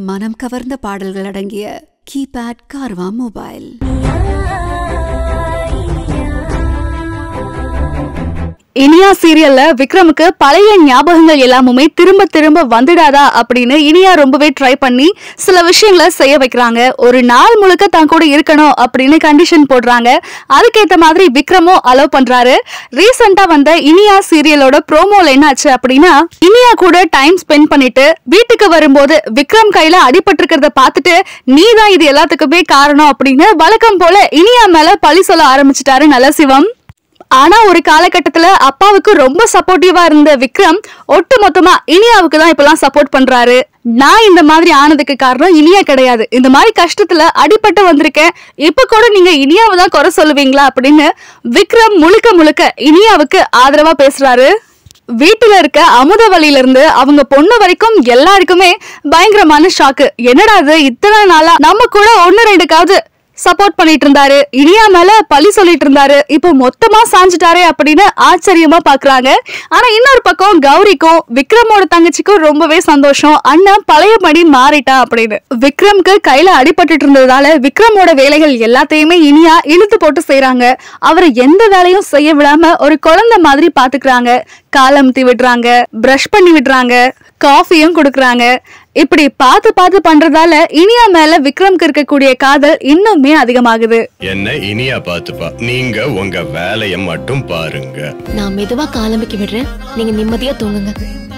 மனம் கவர்ந்த பாடல்கள் அடங்கிய கீபேட் கார்வா மொபைல் இனியா சீரியல்ல விக்ரமுக்கு பழைய ஞாபகங்கள் எல்லாமுமே திரும்ப திரும்ப வந்துடாதா அப்படின்னு இனியா ரொம்பவே ட்ரை பண்ணி சில விஷயங்களை செய்ய வைக்கிறாங்க ஒரு நாள் முழுக்க தான் கூட இருக்கணும் அப்படின்னு கண்டிஷன் போடுறாங்க அதுக்கேத்த மாதிரி விக்ரமும் அலோவ் பண்றாரு ரீசெண்டா வந்த இனியா சீரியலோட ப்ரோமோல என்னாச்சு அப்படின்னா இனியா கூட டைம் ஸ்பெண்ட் பண்ணிட்டு வீட்டுக்கு வரும்போது விக்ரம் கையில அடிபட்டிருக்கிறத பார்த்துட்டு நீ தான் இது எல்லாத்துக்குமே காரணம் அப்படின்னு வழக்கம் போல இனியா மேல பழி சொல்ல ஆரம்பிச்சிட்டாரு நலசிவம் ஆனா ஒரு காலகட்டத்துல அப்பாவுக்கு ரொம்ப சப்போர்ட்டிவா இருந்த விக்ரம் ஒட்டு மொத்தமா இனியாவுக்கு தான் இப்பெல்லாம் சப்போர்ட் பண்றாரு நான் இந்த மாதிரி ஆனதுக்கு காரணம் இனியா கிடையாது இந்த மாதிரி கஷ்டத்துல அடிபட்டு வந்திருக்கேன் இப்ப கூட நீங்க இனியாவை தான் குறை சொல்லுவீங்களா அப்படின்னு விக்ரம் முழுக்க முழுக்க இனியாவுக்கு ஆதரவா பேசுறாரு வீட்டுல இருக்க அமுதவழியில இருந்து அவங்க பொண்ணு வரைக்கும் எல்லாருக்குமே பயங்கரமான ஷாக்கு என்னடா இது இத்தனை நாளா நம்ம கூட ஒன்னு ரெண்டுக்காவது சப்போர்ட் பண்ணிட்டு இருந்தாரு இனியா மேல பழி சொல்லிட்டு இருந்தாரு இப்போ மொத்தமா சாஞ்சிட்டாரே அப்படின்னு ஆச்சரியமா பாக்குறாங்க ஆனா இன்னொரு பக்கம் கௌரிக்கும் விக்ரமோட தங்கச்சிக்கும் ரொம்பவே சந்தோஷம் அண்ணன் பழையபடி மாறிட்டான் அப்படின்னு விக்ரம்க்கு கையில அடிபட்டுட்டு இருந்ததால விக்ரமோட வேலைகள் எல்லாத்தையுமே இனியா இழுத்து போட்டு செய்றாங்க அவரை எந்த வேலையும் செய்ய விடாம ஒரு குழந்தை மாதிரி பாத்துக்கிறாங்க காலமுத்தி விடுறாங்க பிரஷ் பண்ணி விடுறாங்க காஃபியும் கொடுக்கறாங்க இப்படி பார்த்து பார்த்து பண்றதால இனியா மேல விக்ரம்க்கு இருக்கக்கூடிய காதல் இன்னுமே அதிகமாகுது என்ன இனியா பாத்துப்பா நீங்க உங்க வேலைய மட்டும் பாருங்க நான் மெதுவா காலம்பிக்க விடுறேன் நீங்க நிம்மதியா தூங்குங்க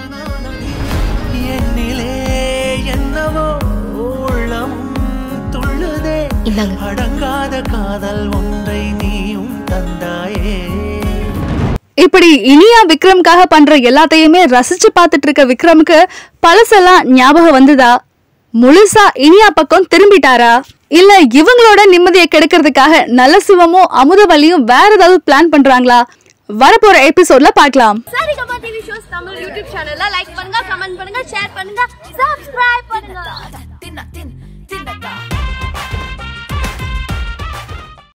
என்னிலே என்னவோ உள்ளம் துள்ளுதே இந்தாங்க அடங்காத காதல் ஒன்றை நீயும் தந்தாயே இப்படி இனியா விக்ரம்காக பண்ற எல்லாத்தையுமே ரசிச்சு பார்த்துட்டு இருக்க விக்ரமுக்கு பழசெல்லாம் ஞாபகம் வந்துதா முழுசா இனியா பக்கம் திரும்பிட்டாரா இல்ல இவங்களோட நிம்மதியை கெடுக்கிறதுக்காக நல்ல சிவமும் அமுதவல்லியும் வேற ஏதாவது பிளான் பண்றாங்களா வரப்போற எபிசோட்ல பார்க்கலாம் Saregama TV shows Tamil YouTube சேனல்ல லைக் பண்ணுங்க கமெண்ட் பண்ணுங்க ஷேர் பண்ணுங்க சப்ஸ்கிரைப் பண்ணுங்க